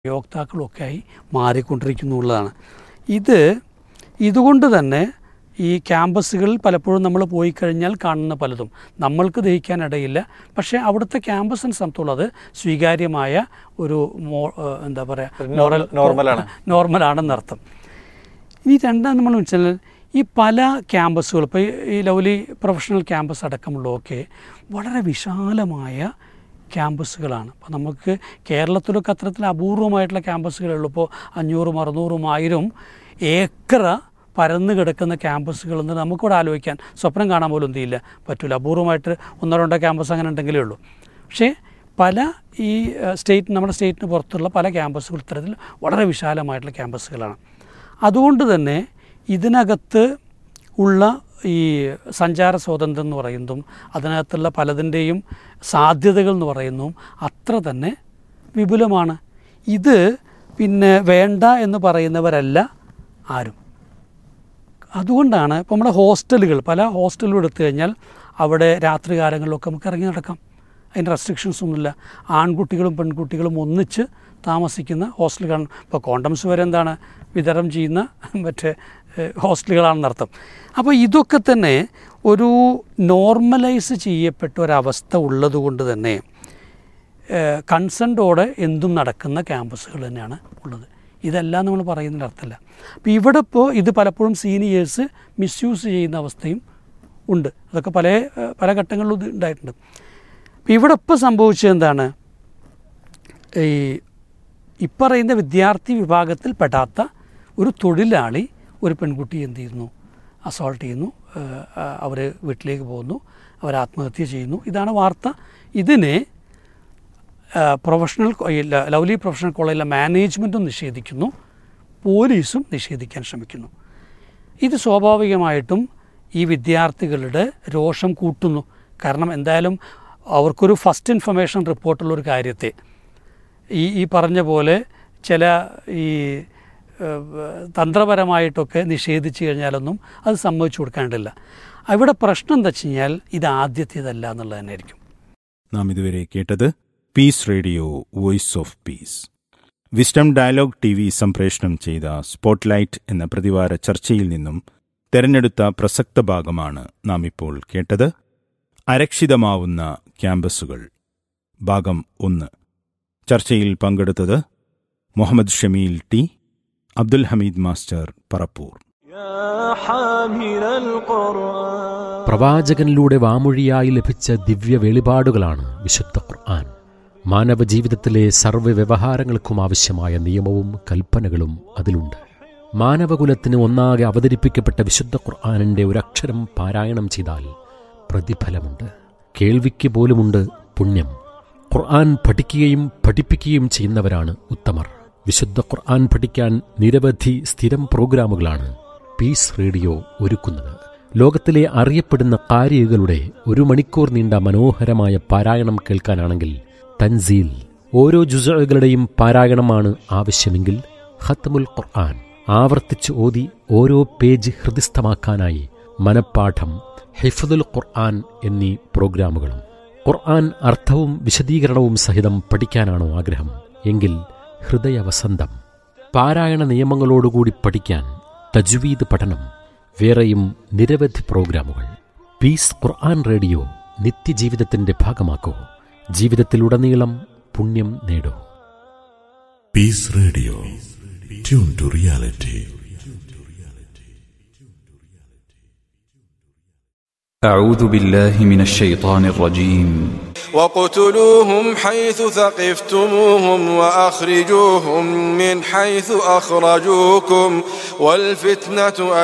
ഉപയോക്താക്കളൊക്കെ ആയി മാറിക്കൊണ്ടിരിക്കുന്നു എന്നുള്ളതാണ് ഇത് ഇതുകൊണ്ട് തന്നെ ഈ ക്യാമ്പസുകളിൽ പലപ്പോഴും നമ്മൾ പോയി കഴിഞ്ഞാൽ കാണുന്ന പലതും നമ്മൾക്ക് ദഹിക്കാനിടയില്ല പക്ഷേ അവിടുത്തെ ക്യാമ്പസിനെ സംബന്ധിച്ചുള്ളത് അത് സ്വീകാര്യമായ ഒരു മോ ഏഹ് എന്താ പറയുക നോർമൽ- നോർമലാണ്. നോർമലാണെന്നർത്ഥം ഇനി രണ്ടാം നമ്മൾ വെച്ചാൽ ഈ പല ക്യാമ്പസുകൾ ഇപ്പോൾ ഈ ലൗലി പ്രൊഫഷണൽ ക്യാമ്പസ് അടക്കമുള്ളതൊക്കെ വളരെ വിശാലമായ ക്യാമ്പസുകളാണ് അപ്പോൾ നമുക്ക് കേരളത്തിലൊക്കെ അത്തരത്തിൽ അപൂർവമായിട്ടുള്ള ക്യാമ്പസുകളേ ഉള്ളൂ ഇപ്പോൾ അഞ്ഞൂറും അറുന്നൂറും ആയിരം ഏക്കർ പരന്ന് കിടക്കുന്ന ക്യാമ്പസുകൾ എന്ന് നമുക്കിവിടെ ആലോചിക്കാൻ സ്വപ്നം കാണാൻ പോലും എന്ത് ചെയ്യില്ല പറ്റില്ല അപൂർവമായിട്ട് ഒന്നോ രണ്ടോ ക്യാമ്പസ് അങ്ങനെ ഉണ്ടെങ്കിലേ ഉള്ളൂ പക്ഷേ പല ഈ ഏഹ്, സ്റ്റേറ്റ് നമ്മുടെ സ്റ്റേറ്റിന് പുറത്തുള്ള പല ക്യാമ്പസുകൾ ഇത്തരത്തിൽ വളരെ വിശാലമായിട്ടുള്ള ക്യാമ്പസുകളാണ് അതുകൊണ്ട് തന്നെ ഇതിനകത്ത് ഉള്ള ഈ സഞ്ചാര സ്വാതന്ത്ര്യം എന്ന് പറയുന്നതും അതിനകത്തുള്ള പലതിൻ്റെയും സാധ്യതകൾ എന്ന് പറയുന്നതും അത്ര തന്നെ വിപുലമാണ് ഇത് പിന്നെ വേണ്ട എന്ന് പറയുന്നവരല്ല ആരും അതുകൊണ്ടാണ് ഇപ്പോൾ നമ്മുടെ ഹോസ്റ്റലുകൾ പല ഹോസ്റ്റലുകൾ എടുത്തു കഴിഞ്ഞാൽ അവിടെ രാത്രി കാലങ്ങളിലൊക്കെ നമുക്ക് ഇറങ്ങി നടക്കാം അതിൻ്റെ റെസ്ട്രിക്ഷൻസ് ഒന്നുമില്ല ആൺകുട്ടികളും പെൺകുട്ടികളും ഒന്നിച്ച് താമസിക്കുന്ന ഹോസ്റ്റലുകളാണ് ഇപ്പോൾ കോണ്ടംസ് വരെ എന്താണ് വിതരണം ചെയ്യുന്ന മറ്റേ ഏഹ്, ഹോസ്റ്റലുകളാണെന്നർത്ഥം അപ്പോൾ ഇതൊക്കെ തന്നെ ഒരു നോർമലൈസ് ചെയ്യപ്പെട്ട ഒരവസ്ഥ ഉള്ളത് കൊണ്ട് തന്നെ കൺസെൻറ്റോടെ എന്തും നടക്കുന്ന ക്യാമ്പസുകൾ തന്നെയാണ് ഉള്ളത് ഇതെല്ലാം നമ്മൾ പറയുന്നതിൻ്റെ അർത്ഥമല്ല അപ്പോൾ ഇവിടെ ഇപ്പോൾ ഇത് പലപ്പോഴും സീനിയേഴ്സ് മിസ്യൂസ് ചെയ്യുന്ന അവസ്ഥയും ഉണ്ട് അതൊക്കെ പല ഏഹ്, പല ഘട്ടങ്ങളിലും ഇത് ഉണ്ടായിട്ടുണ്ട് അപ്പോൾ ഇവിടെ ഇപ്പോൾ സംഭവിച്ചത് എന്താണ് ഈ ഇപ്പറയുന്ന വിദ്യാർത്ഥി വിഭാഗത്തിൽ പെടാത്ത ഒരു തൊഴിലാളി ഒരു പെൺകുട്ടി എന്ത് ചെയ്യുന്നു അസോൾട്ട് ചെയ്യുന്നു അവർ വീട്ടിലേക്ക് പോകുന്നു അവർ ആത്മഹത്യ ചെയ്യുന്നു ഇതാണ് വാർത്ത ഇതിനെ ആ, പ്രൊഫഷണൽ കോ- ഈ ല- ലവ്ലി പ്രൊഫഷണൽ കോളേജിലെ മാനേജ്മെൻറ്റും നിഷേധിക്കുന്നു പോലീസും നിഷേധിക്കാൻ ശ്രമിക്കുന്നു ഇത് സ്വാഭാവികമായിട്ടും ഈ വിദ്യാർത്ഥികളുടെ രോഷം കൂട്ടുന്നു കാരണം എന്തായാലും അവർക്കൊരു ഫസ്റ്റ് ഇൻഫർമേഷൻ റിപ്പോർട്ടുള്ള ഒരു കാര്യത്തെ ഈ ഈ പറഞ്ഞ പോലെ ചില ഈ ഏഹ്, തന്ത്രപരമായിട്ടൊക്കെ നിഷേധിച്ചു കഴിഞ്ഞാലൊന്നും അത് സമ്മതിച്ചു കൊടുക്കാണ്ടില്ല അവിടെ പ്രശ്നം എന്താ വെച്ച് കഴിഞ്ഞാൽ ഇത് ആദ്യത്തേതല്ല എന്നുള്ളത് തന്നെയായിരിക്കും നാം ഇതുവരെ കേട്ടത് peace radio voice of peace wisdom dialogue T V സംപ്രേഷണം ചെയ്ത സ്പോട്ട്ലൈറ്റ് എന്ന പ്രതിവാര ചർച്ചയിൽ നിന്നും തെരഞ്ഞെടുത്ത പ്രസക്ത ഭാഗമാണ് നാം ഇപ്പോൾ കേട്ടത് അരക്ഷിതമാവുന്ന ക്യാമ്പസുകൾ ഭാഗം ഒന്ന് ചർച്ചയിൽ പങ്കെടുത്തത് മുഹമ്മദ് ഷമീൽ ടി അബ്ദുൽ ഹമീദ് മാസ്റ്റർ പറപ്പൂർ يا حامل القرآن പ്രവാചകനിലൂടെ വാമൊഴിയായി ലഭിച്ച ദിവ്യ വെളിപാടുകളാണ് വിശുദ്ധ ഖുർആൻ മാനവ ജീവിതത്തിലെ സർവ്വ വ്യവഹാരങ്ങൾക്കും ആവശ്യമായ നിയമവും കൽപ്പനകളും അതിലുണ്ട് മാനവകുലത്തിന് ഒന്നാകെ അവതരിപ്പിക്കപ്പെട്ട വിശുദ്ധ ഖുർആാനിൻ്റെ ഒരക്ഷരം പാരായണം ചെയ്താൽ പ്രതിഫലമുണ്ട് കേൾവിക്ക് പോലുമുണ്ട് പുണ്യം ഖുർആൻ പഠിക്കുകയും പഠിപ്പിക്കുകയും ചെയ്യുന്നവരാണ് ഉത്തമർ വിശുദ്ധ ഖുർആൻ പഠിക്കാൻ നിരവധി സ്ഥിരം പ്രോഗ്രാമുകളാണ് പീസ് റേഡിയോ ഒരുക്കുന്നത് ലോകത്തിലെ അറിയപ്പെടുന്ന കാരികളുടെ ഒരു മണിക്കൂർ നീണ്ട മനോഹരമായ പാരായണം കേൾക്കാനാണെങ്കിൽ തൻസീൽ ഓരോ ജുസകളുടെയും പാരായണമാണ് ആവശ്യമെങ്കിൽ ഖത്മുൽ ഖുർആൻ ആവർത്തിച്ച് ഓതി ഓരോ പേജ് ഹൃദിസ്ഥമാക്കാനായി മനപ്പാഠം ഹിഫ്ദുൽ ഖുർആൻ എന്നീ പ്രോഗ്രാമുകളും ഖുർആൻ അർത്ഥവും വിശദീകരണവും സഹിതം പഠിക്കാനാണോ ആഗ്രഹം എങ്കിൽ ഹൃദയവസന്തം പാരായണ നിയമങ്ങളോടുകൂടി പഠിക്കാൻ തജ്വീദ് പഠനം വേറെയും നിരവധി പ്രോഗ്രാമുകൾ പീസ് ഖുർആൻ റേഡിയോ നിത്യജീവിതത്തിന്റെ ഭാഗമാക്കൂ ജീവിതത്തിലുടനീളം പുണ്യം നേടൂ Peace Radio. Tune to reality. أعوذ بالله من الشيطان الرجيم واقتلوهم حيث ثقفتموهم واخرجوهم من حيث اخرجوكم والفتنه